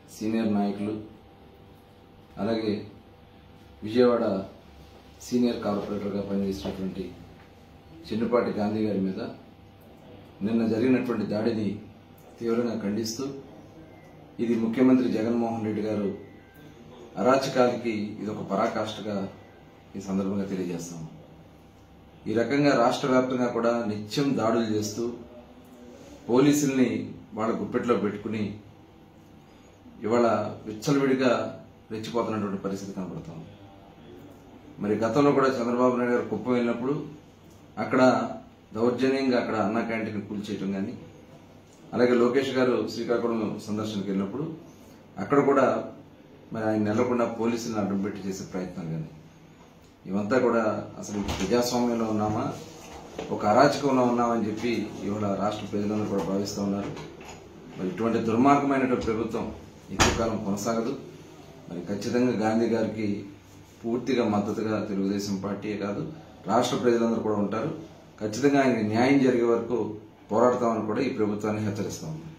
senior నాయకులు అలాగే Vijayawada senior కార్పొరేటర్గా పనిచేసినటువంటి చిన్నపాటి గాంధీ గారి మీద నిన్న జరిగినటువంటి దాడిని తీవ్రంగా ఖండిస్తూ ఇది ముఖ్యమంత్రి జగన్మోహన్ రెడ్డి గారు అరాచకాలకి ఇది ఒక పరాకాష్ఠగా ఈ సందర్భంగా తెలియజేస్తాము ఈ రకంగా రాష్ట్ర వ్యాప్తంగా కూడా నిత్యం దాడులు చేస్తూ పోలీసుల్ని వాళ్ళ గుప్పెట్లో పెట్టుకుని ఇవాళ విచ్చలవిడిగా రెచ్చిపోతున్నటువంటి పరిస్థితి కనబడుతోంది మరి గతంలో కూడా చంద్రబాబు నాయుడు గారు కుప్పం వెళ్ళినప్పుడు అక్కడ దౌర్జన్యంగా అక్కడ అన్న క్యాంటీన్ కూల్చేయటం కానీ అలాగే లోకేష్ గారు శ్రీకాకుళం సందర్శనకి వెళ్ళినప్పుడు అక్కడ కూడా మరి ఆయన నెలకొండ పోలీసులను అడ్డం పెట్టి చేసే ప్రయత్నం కానీ ఇవంతా కూడా అసలు ప్రజాస్వామ్యంలో ఉన్నామా ఒక అరాచకంలో ఉన్నామని చెప్పి ఇవాళ రాష్ట్ర ప్రజలందరూ కూడా భావిస్తూ ఉన్నారు మరి ఇటువంటి దుర్మార్గమైనటువంటి ప్రభుత్వం ఎక్కువ కాలం కొనసాగదు మరి ఖచ్చితంగా గాంధీ గారికి పూర్తిగా మద్దతుగా తెలుగుదేశం పార్టీయే కాదు రాష్ట్ర ప్రజలందరూ కూడా ఉంటారు ఖచ్చితంగా ఆయనకి న్యాయం జరిగే వరకు పోరాడతామని కూడా ఈ ప్రభుత్వాన్ని హెచ్చరిస్తా ఉన్నాం